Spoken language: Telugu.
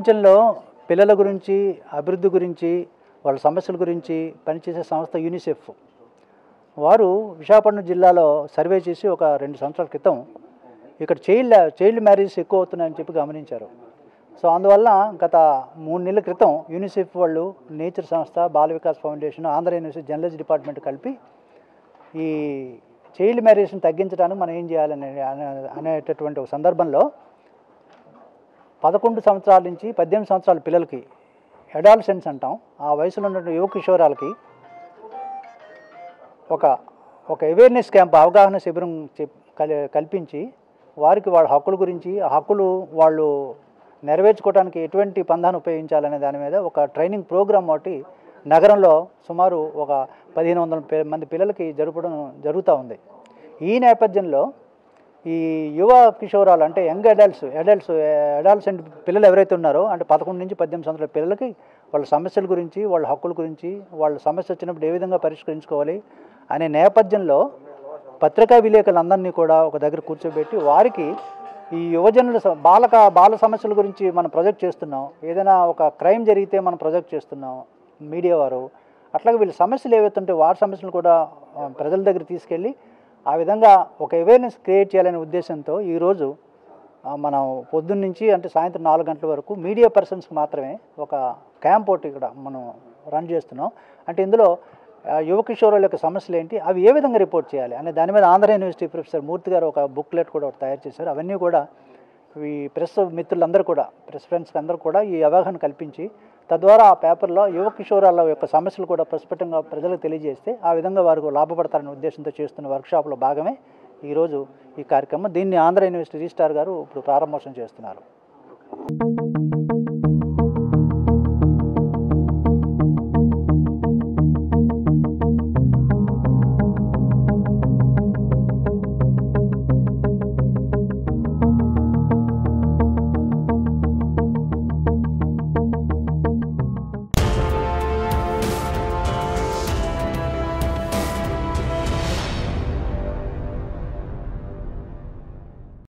ప్రపంచంలో పిల్లల గురించి అభివృద్ధి గురించి వాళ్ళ సమస్యల గురించి పనిచేసే సంస్థ యూనిసెఫ్ వారు విశాఖపట్నం జిల్లాలో సర్వే చేసి ఒక రెండు సంవత్సరాల క్రితం ఇక్కడ చైల్డ్ చైల్డ్ మ్యారేజెస్ ఎక్కువ అవుతున్నాయని చెప్పి గమనించారు సో అందువల్ల గత మూడు నెలల క్రితం యూనిసెఫ్ వాళ్ళు నేచర్ సంస్థ Bala Vikas foundation Andhra university journalist department కలిపి ఈ చైల్డ్ మ్యారేజ్ని తగ్గించడానికి మనం ఏం చేయాలనే అనే- అనేటటువంటి ఒక సందర్భంలో పదకొండు సంవత్సరాల నుంచి పద్దెనిమిది సంవత్సరాల పిల్లలకి అడాల్సెన్స్ అంటాం ఆ వయసులో ఉన్న యువ కిషోరాలకి ఒక ఒక అవేర్నెస్ క్యాంప్ అవగాహన శిబిరం చెప్- కల్- కల్పించి వారికి వాళ్ళ హక్కుల గురించి ఆ హక్కులు వాళ్ళు నెరవేర్చుకోవడానికి ఎటువంటి పందాన్ని ఉపయోగించాలనే దాని మీద ఒక ట్రైనింగ్ ప్రోగ్రామ్ ఒకటి నగరంలో సుమారు ఒక పదిహేను వందల పే- మంది పిల్లలకి జరపడం జరుగుతూ ఉంది ఈ నేపథ్యంలో ఈ యువ కిషోరాలు అంటే యంగ్ అడల్ట్స్ అడల్ట్స్ అడల్ట్సెంట్ పిల్లలు ఎవరైతే ఉన్నారో అంటే పదకొండు నుంచి పద్దెనిమిది సంవత్సరాల పిల్లలకి వాళ్ళ సమస్యల గురించి వాళ్ళ హక్కుల గురించి వాళ్ళ సమస్య వచ్చినప్పుడు ఏ విధంగా పరిష్కరించుకోవాలి అనే నేపథ్యంలో పత్రికా విలేకరులందరినీ కూడా ఒక దగ్గర కూర్చోబెట్టి వారికి ఈ యువజనుల స- బాలక బాల సమస్యల గురించి మనం ప్రొజెక్ట్ చేస్తున్నాం ఏదైనా ఒక క్రైమ్ జరిగితే మనం ప్రొజెక్ట్ చేస్తున్నాం మీడియా వారు అట్లాగే వీళ్ళ సమస్యలు ఏవైతే ఉంటే వారి సమస్యలు కూడా ఆ, ప్రజల దగ్గర తీసుకెళ్ళి ఆ విధంగా ఒక అవేర్నెస్ క్రియేట్ చేయాలనే ఉద్దేశంతో ఈరోజు ఆ, మనం పొద్దున్న నుంచి అంటే సాయంత్రం నాలుగు గంటల వరకు మీడియా పర్సన్స్కి మాత్రమే ఒక క్యాంప్ ఒకటి ఇక్కడ మనం రన్ చేస్తున్నాం అంటే ఇందులో ఆ, యువ కిషోరుల యొక్క సమస్యలు ఏంటి అవి ఏ విధంగా రిపోర్ట్ చేయాలి అనే దాని మీద ఆంధ్ర యూనివర్సిటీ ప్రొఫెసర్ మూర్తి గారు ఒక బుక్లెట్ కూడా ఒకటి తయారు చేశారు అవన్నీ కూడా ఈ ప్రెస్ మిత్రులందరూ కూడా ప్రెస్ ఫ్రెండ్స్కి అందరూ కూడా ఈ అవగాహన కల్పించి తద్వారా ఆ పేపర్లో యువ కిషోరాల యొక్క సమస్యలు కూడా ప్రస్ఫుటంగా ప్రజలకు తెలియజేస్తే ఆ విధంగా వారికి లాభపడతారనే ఉద్దేశంతో చేస్తున్న వర్క్షాప్లో భాగమే ఈరోజు ఈ కార్యక్రమం దీన్ని ఆంధ్ర యూనివర్సిటీ రిజిస్ట్రార్ గారు ఇప్పుడు ప్రారంభోత్సవం చేస్తున్నారు